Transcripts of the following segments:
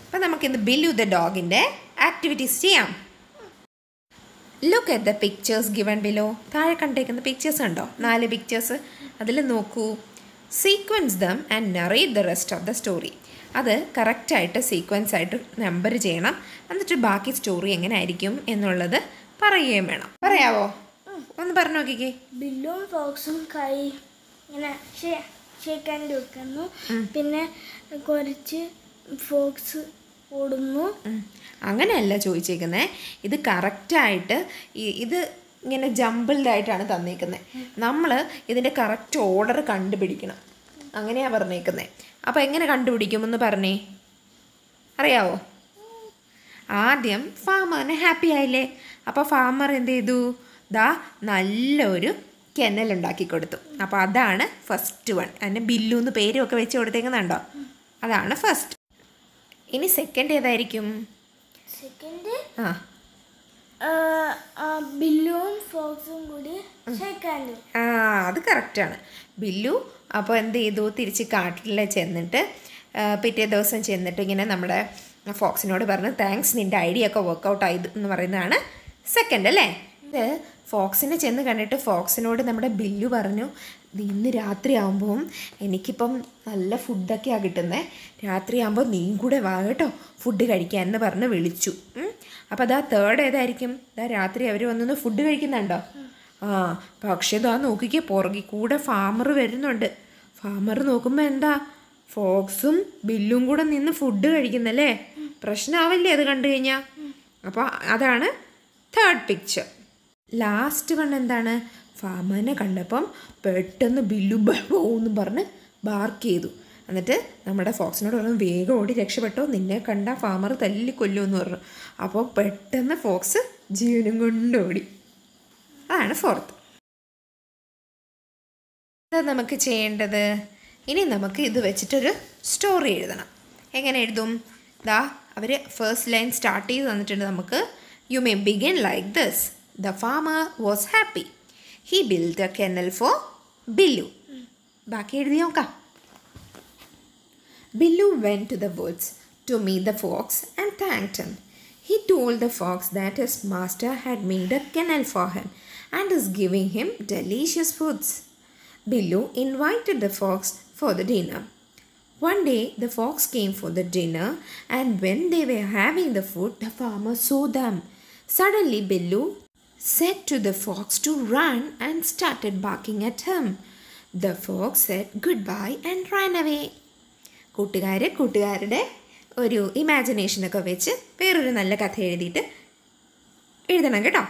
അപ്പം നമുക്കിന്ന് ബില്ലു ദ ഡോഗിൻ്റെ ആക്ടിവിറ്റീസ് ചെയ്യാം look at the pictures given below താഴെ കണ്ടേക്കുന്ന പിക്ചേഴ്സ് ഉണ്ടോ നാല് പിക്ചേഴ്സ് അതിൽ നോക്കൂ sequence them and narrate the rest of the story അത് കറക്റ്റായിട്ട് സീക്വൻസ് ആയിട്ട് നമ്പർ ചെയ്യണം എന്നിട്ട് ബാക്കി സ്റ്റോറി എങ്ങനെ ആയിരിക്കും എന്നുള്ളത് പറയുകയും വേണം പറയാവോ ഒന്ന് പറഞ്ഞു നോക്കിക്കേ ബില്ലും ഫോക്സും കൈ ഇങ്ങനെ ഷേക്കാൻ വെക്കുന്നു പിന്നെ കുറച്ച് ഫോക്സ് ഓടുന്നു ഉം. അങ്ങനെയല്ല ചോദിച്ചേക്കുന്നത് ഇത് കറക്റ്റായിട്ട് ഇത് ഇങ്ങനെ ജമ്പിൾഡ് ആയിട്ടാണ് തന്നേക്കുന്നത് നമ്മൾ ഇതിൻ്റെ കറക്റ്റ് ഓർഡർ കണ്ടുപിടിക്കണം അങ്ങനെയാണ് പറഞ്ഞേക്കുന്നത് അപ്പോൾ എങ്ങനെ കണ്ടുപിടിക്കുമെന്ന് പറഞ്ഞേ അറിയാവോ ആദ്യം ഫാമറിന് ഹാപ്പി ആയില്ലേ അപ്പോൾ ഫാമർ എന്ത് ചെയ്തു ദാ നല്ലൊരു കെന്നൽ ഉണ്ടാക്കി കൊടുത്തു അപ്പോൾ അതാണ് ഫസ്റ്റ് വൺ അതിന് ബില്ലു എന്ന് പേരും ഒക്കെ വെച്ച് കൊടുത്തേക്കുന്നുണ്ടോ അതാണ് ഫസ്റ്റ് ഇനി സെക്കൻഡ് ഏതായിരിക്കും സെക്കൻഡ് ആ ബില്ലും ഫോക്സും കൂടി ഷേക്കാൻ ആ അത് കറക്റ്റാണ് ബില്ലു അപ്പോൾ എന്ത് ചെയ്തു തിരിച്ച് കാട്ടിൽ ചെന്നിട്ട് ആ, പിറ്റേ ദിവസം ചെന്നിട്ട് ഇങ്ങനെ നമ്മുടെ ഫോക്സിനോട് പറഞ്ഞു താങ്ക്സ് നിൻ്റെ ഐഡിയ ഒക്കെ വർക്കൗട്ട് ആയത് എന്ന് പറയുന്നതാണ് സെക്കൻഡ് അല്ലേ ഇത് ഫോക്സിനെ ചെന്ന് കണ്ടിട്ട് ഫോക്സിനോട് നമ്മുടെ ബില്ലു പറഞ്ഞു "ദേ ഇന്ന് രാത്രി ആകുമ്പം എനിക്കിപ്പം നല്ല ഫുഡൊക്കെയാണ് കിട്ടുന്നത് രാത്രി ആകുമ്പോൾ നീയും കൂടെ വാ കേട്ടോ ഫുഡ് കഴിക്കാൻ എന്ന് പറഞ്ഞ് വിളിച്ചു ഉം. അപ്പോൾ അതാ തേർഡ് ഏതായിരിക്കും ഇതാ രാത്രി അവർ വന്നൊന്ന് ഫുഡ് കഴിക്കുന്നുണ്ടോ ആ പക്ഷേ ഇതാ നോക്കിക്കേ പുറകിൽ കൂടെ ഫാമർ വരുന്നുണ്ട് ഫാമർ നോക്കുമ്പോൾ എന്താ ഫോക്സും ബില്ലും കൂടെ നിന്ന് ഫുഡ് കഴിക്കുന്നല്ലേ പ്രശ്നമാവില്ലേ അത് കണ്ടു കഴിഞ്ഞാൽ അപ്പോൾ അതാണ് തേർഡ് പിക്ചർ ലാസ്റ്റ് കണ്ട എന്താണ് ഫാമറിനെ കണ്ടപ്പം പെട്ടെന്ന് ബില്ലു ബഹോന്നും പറഞ്ഞ് ബാർക്ക് ചെയ്തു എന്നിട്ട് നമ്മുടെ ഫോക്സിനോട് പറഞ്ഞു വേഗം ഓടി രക്ഷപ്പെട്ടോ നിന്നെ കണ്ട ഫാമർ തല്ലി കൊല്ലുമെന്ന് പറഞ്ഞു അപ്പോൾ പെട്ടെന്ന് ഫോക്സ് ജീവനും കൊണ്ട് ഓടി അതാണ് ഫോർത്ത് എന്താ നമുക്ക് ചെയ്യേണ്ടത് ഇനി നമുക്ക് ഇത് വെച്ചിട്ടൊരു സ്റ്റോറി എഴുതണം എങ്ങനെ എഴുതും ദാ അവർ ഫസ്റ്റ് ലൈൻ സ്റ്റാർട്ട് ചെയ്ത് തന്നിട്ടുണ്ട് നമുക്ക് you may begin like this the farmer was happy he build a kennel for Billu ബാക്കി എഴുതി നോക്കാം Billu went to the woods to meet the fox and thanked him. He told the fox that his master had made a kennel for him and is giving him delicious foods. Billu invited the fox for the dinner. One day the fox came for the dinner, and when they were having the food, the farmer saw them. Suddenly, Billu said to the fox to run and started barking at him. The fox said goodbye and ran away. കൂട്ടുകാർ കൂട്ടുകാരുടെ ഒരു ഇമാജിനേഷനൊക്കെ വെച്ച് വേറൊരു നല്ല കഥ എഴുതിയിട്ട് എഴുതണം കേട്ടോ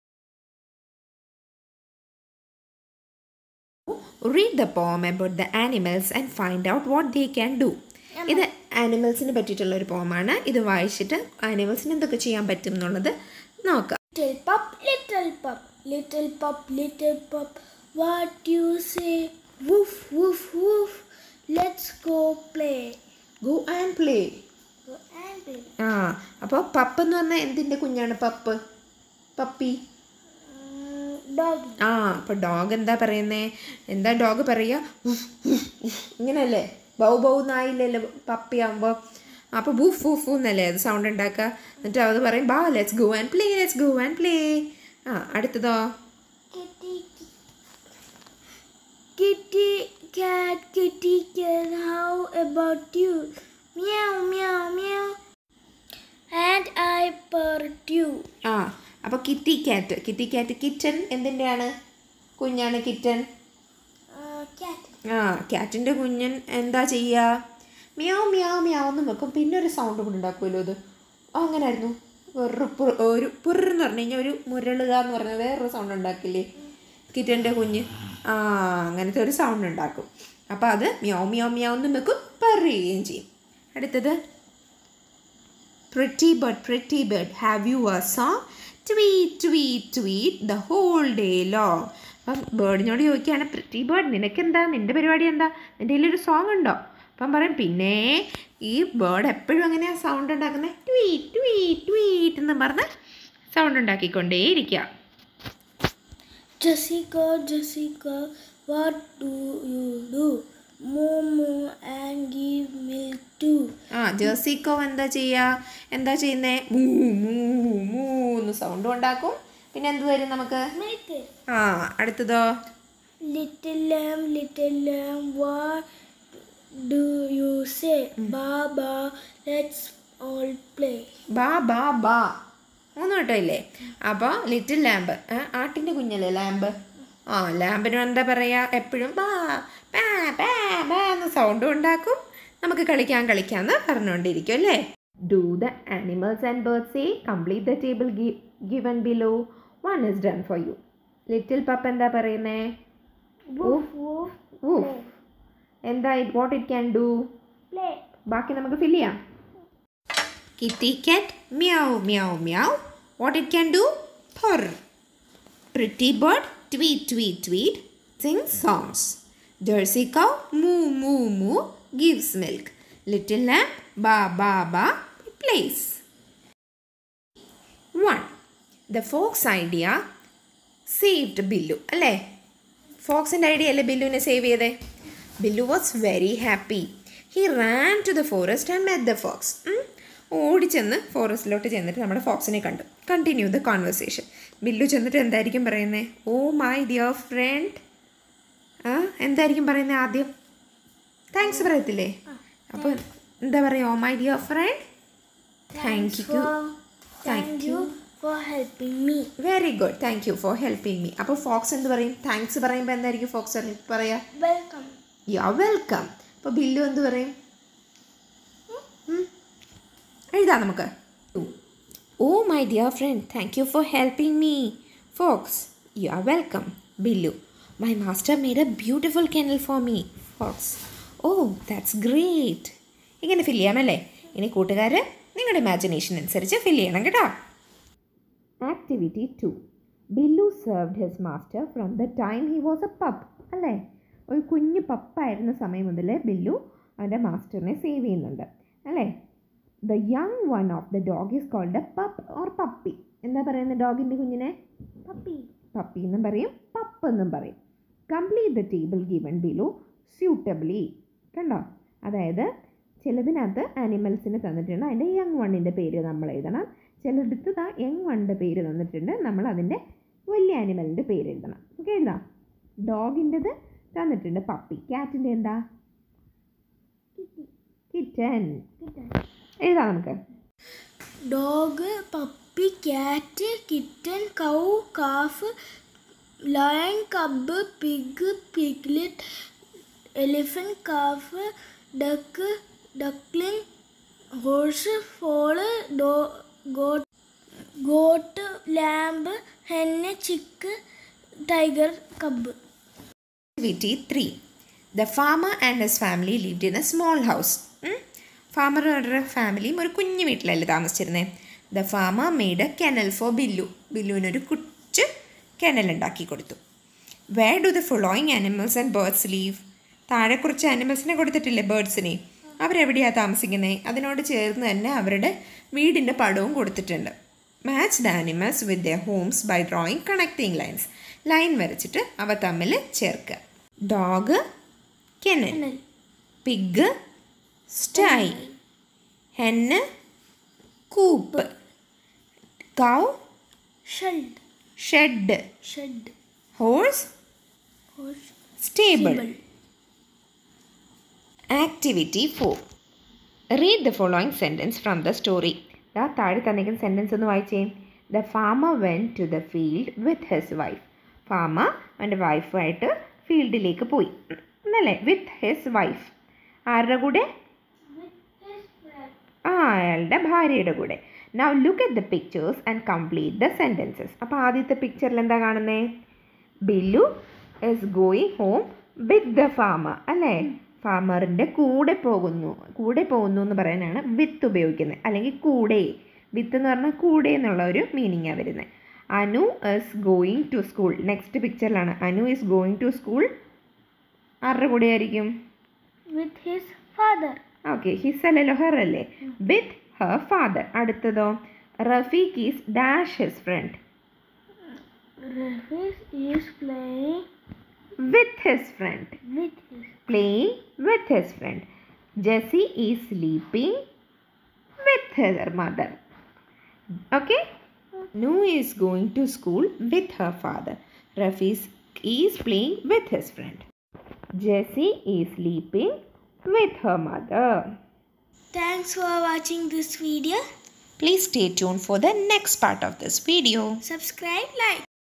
read the poem about the animals and find out what they can do ഇത് ആനിമൽസിനെ പറ്റിയിട്ടുള്ള ഒരു പോമാണ് ഇത് വായിച്ചിട്ട് ആനിമൽസിന് എന്തൊക്കെ ചെയ്യാൻ പറ്റും എന്നുള്ളത് നോക്കാം Little pup, little pup, little pup, little pup, what you say? Woof, woof, woof, let's go play. Go and play Go and play. ആ അപ്പോൾ പപ്പ് എന്ന് പറഞ്ഞാൽ എന്തിൻ്റെ കുഞ്ഞാണ് പപ്പ് പപ്പി Mm, doggy. ആ അപ്പോൾ ഡോഗ് എന്താ പറയുന്നേ എന്താ ഡോഗ് പറയുക ഉഫ്, ഉഫ്, ഉഫ്. ഇങ്ങനെയല്ലേ ബൗ ബൗ നായില്ലല്ലോ പപ്പി ആകുമ്പോൾ അപ്പോൾ ബൂഫ് ഫൂഫ് എന്നല്ലേ അത് സൗണ്ട് ഉണ്ടാക്കുക എന്നിട്ട് അത് പറയും ബാ let's go and play let's go and play ആ അടുത്തതോ Kitty, kitty cat, kitty cat, how about you? Meow, meow, meow. And I purred you. ആ അപ്പോൾ kitty cat kitty cat kitten എന്തിൻ്റെയാണ് കുഞ്ഞാണ് കിറ്റൻ Uh, cat. ആ ക്യാറ്റിൻ്റെ കുഞ്ഞൻ എന്താ ചെയ്യുക മ്യാവ് meow മ്യാവ് എന്ന് വെക്കും പിന്നെ ഒരു സൗണ്ട് കൂടെ ഉണ്ടാക്കുമല്ലോ അത് ആ, അങ്ങനായിരുന്നു ഒരു പുർ ഒരു പുറെന്ന് പറഞ്ഞു കഴിഞ്ഞാൽ ഒരു മുരളുക എന്ന് പറഞ്ഞാൽ വേറൊരു സൗണ്ട് ഉണ്ടാക്കില്ലേ കിറ്റൻ്റെ കുഞ്ഞ് ആ അങ്ങനത്തെ ഒരു സൗണ്ട് ഉണ്ടാക്കും അപ്പോൾ അത് മ്യാവ് മ്യാവ് മ്യാവ് എന്ന് വെക്കും പറയുകയും ചെയ്യും അടുത്തത് Pretty bird, pretty bird, have you a song? Tweet, tweet, tweet the whole day long. അപ്പം ബേർഡിനോട് ചോദിക്കുകയാണ് പ്രിറ്റി ബേർഡ് നിനക്കെന്താ നിൻ്റെ പരിപാടി എന്താ നിൻ്റെ കയ്യിലൊരു സോങ് ഉണ്ടോ അപ്പം പറയും പിന്നെ ഈ ബേർഡ് എപ്പോഴും അങ്ങനെയാണ് സൗണ്ട് ഉണ്ടാക്കുന്നത് ട്വീറ്റ് ട്വീറ്റ് ട്വീറ്റ് എന്ന് പറഞ്ഞ് സൗണ്ട് ഉണ്ടാക്കിക്കൊണ്ടേയിരിക്കുക Jessica, Jessica, what do you do? Moo moo and give milk too. ആ ജേഴ്സിക്കോ എന്താ ചെയ്യുക എന്താ ചെയ്യുന്നേ മൂ മൂ മൂ എന്ന് സൗണ്ടും ഉണ്ടാക്കും പിന്നെ എന്ത് തരും നമുക്ക് Milk. ആ അടുത്തതോ Little lamb, little lamb, what do you say? Baba, let's all play. ബാ ബാ ബാ മൂന്ന് വട്ടം ഇല്ലേ അപ്പോൾ ലിറ്റിൽ ലാമ്പ് ആട്ടിൻ്റെ കുഞ്ഞല്ലേ ലാമ്പ് ആ ലാമ്പിന് എന്താ പറയുക എപ്പോഴും ബാ ബാ ബാ ബാ എന്ന് സൗണ്ടും ഉണ്ടാക്കും നമുക്ക് കളിക്കാൻ കളിക്കാമെന്ന് പറഞ്ഞുകൊണ്ടിരിക്കും അല്ലേ do the animals and birds say complete the table given below one is done for you little pup എന്താ പറയുന്നേ Woof, woof, ഊഫ് എന്താ what it can do play. ബാക്കി നമുക്ക് ഫില്ല് ചെയ്യാം kitty cat meow meow meow what it can do purr pretty bird tweet tweet tweet sing songs Jersey cow moo moo മൂ gives milk little Lam baa baa baa plays one the fox idea saved Billu അല്ലേ ഫോക്സിൻ്റെ idea അല്ലേ ബില്ലുവിനെ save ചെയ്തേ Billu was very happy he ran to the forest and met the fox ഓടിച്ചെന്ന് ഫോറസ്റ്റിലോട്ട് ചെന്നിട്ട് നമ്മുടെ ഫോക്സിനെ കണ്ടു കണ്ടിന്യൂ ദ കോൺവെർസേഷൻ ബില്ലു ചെന്നിട്ട് എന്തായിരിക്കും പറയുന്നത് ഓ മൈ ഡിയർ ഫ്രണ്ട് ആ എന്തായിരിക്കും പറയുന്നത് ആദ്യം താങ്ക്സ് പറയത്തില്ലേ അപ്പോൾ എന്താ പറയുക oh my dear friend thank you For, thank you for helping me. Very good thank you for helping me അപ്പോൾ ഫോക്സ് എന്ത് പറയും താങ്ക്സ് പറയുമ്പോൾ എന്തായിരിക്കും ഫോക്സ് പറയാ Welcome. യാ വെൽക്കം അപ്പോൾ ബില്ലു എന്ത് പറയും ഉം. എഴുതാം നമുക്ക് oh my dear friend thank you for helping me fox you are welcome Billu my master made a beautiful kennel for me fox oh that's great ഇങ്ങനെ ഫില്ല് ചെയ്യാമല്ലേ ഇനി കൂട്ടുകാർ നിങ്ങളുടെ ഇമാജിനേഷൻ അനുസരിച്ച് ഫില്ല് ചെയ്യണം കേട്ടോ activity two Billu served his master from the time he was a pup അല്ലേ ഒരു കുഞ്ഞു പപ്പായിരുന്ന സമയം മുതൽ ബില്ലു അവൻ്റെ മാസ്റ്ററിനെ സേവ് ചെയ്യുന്നുണ്ട് അല്ലേ the young one of the dog is called a pup or puppy എന്താ പറയുന്നത് ഡോഗിൻ്റെ കുഞ്ഞിനെ Puppy. പപ്പി എന്നും പറയും പപ്പ് എന്നും പറയും complete the table given below suitably കണ്ടോ അതായത് ചിലതിനകത്ത് ആനിമൽസിന് തന്നിട്ടുണ്ട് അതിൻ്റെ യങ് വണ്ണിൻ്റെ പേര് നമ്മൾ എഴുതണം ചിലടത്ത് ആ യങ് വണ്ണിൻ്റെ പേര് തന്നിട്ടുണ്ട് നമ്മൾ അതിൻ്റെ വലിയ ആനിമലിൻ്റെ പേര് എഴുതണം ഓക്കെ എഴുതാം ഡോഗിൻ്റെത് തന്നിട്ടുണ്ട് പപ്പി ക്യാറ്റിൻ്റെ എന്താ കിറ്റൻ എഴുതാം നമുക്ക് Dog, puppy, cat, kitten, cow, calf, lion, cub, pig, piglet, elephant, calf, duck, duckling, horse, foal, do- goat, goat, lamb, hen, chick, tiger, cub. Activity three the farmer and his family lived in a small house ഫാമറും അവരുടെ ഫാമിലിയും ഒരു കുഞ്ഞു വീട്ടിലല്ലേ താമസിച്ചിരുന്നത് the farmer made a kennel for Billu ബില്ലുവിനൊരു കുച്ച് kennel ഉണ്ടാക്കി കൊടുത്തു where do the following animals and birds live താഴെ കുറച്ച് ആനിമൽസിനെ കൊടുത്തിട്ടില്ലേ ബേർഡ്സിനെ അവരെവിടെയാണ് താമസിക്കുന്നത് അതിനോട് ചേർന്ന് തന്നെ അവരുടെ വീടിൻ്റെ പടവും കൊടുത്തിട്ടുണ്ട് match the animals with the homes by drawing connecting lines line വരച്ചിട്ട് അവ തമ്മിൽ ചേർക്കുക dog kennel pig sty hen coop cow Shed, shed shed, horse horse, stable stable. Activity four read the following sentence from the story ദാ താഴെ തന്നിരിക്കുന്ന sentence ഒന്ന് വായിച്ചേ the farmer went to the field with his wife farmer അവൻ്റെ വൈഫായിട്ട് ഫീൽഡിലേക്ക് പോയി എന്നല്ലേ വിത്ത് ഹിസ് വൈഫ് ആരുടെ കൂടെ ആ അയാളുടെ ഭാര്യയുടെ കൂടെ now look at the pictures and complete the sentences അപ്പോൾ ആദ്യത്തെ പിക്ചറിൽ എന്താ കാണുന്നേ Billu is going home with the farmer അല്ലേ ഫാമറിൻ്റെ കൂടെ പോകുന്നു കൂടെ പോകുന്നു എന്ന് പറയാനാണ് വിത്ത് ഉപയോഗിക്കുന്നത് അല്ലെങ്കിൽ കൂടെ വിത്ത് എന്ന് പറഞ്ഞാൽ കൂടെ എന്നുള്ള ഒരു മീനിങ്ങാണ് വരുന്നത് Anu is going to school next പിക്ചറിലാണ് Anu is going to school ആരുടെ കൂടെ ആയിരിക്കും With his father. Okay his അല്ലല്ലോ ഹെർ അല്ലേ വിത്ത് ഹർ ഫാദർ അടുത്തതോ Rafiq is dash his friend Rafis is playing with his friend with his playing with his friend. Jesse is sleeping her mother. Okay? Nu is going to school with her father. Rafis is playing with his friend. Jessie is sleeping with her mother. Thanks for watching this video. Please stay tuned for the next part of this video. Subscribe, like.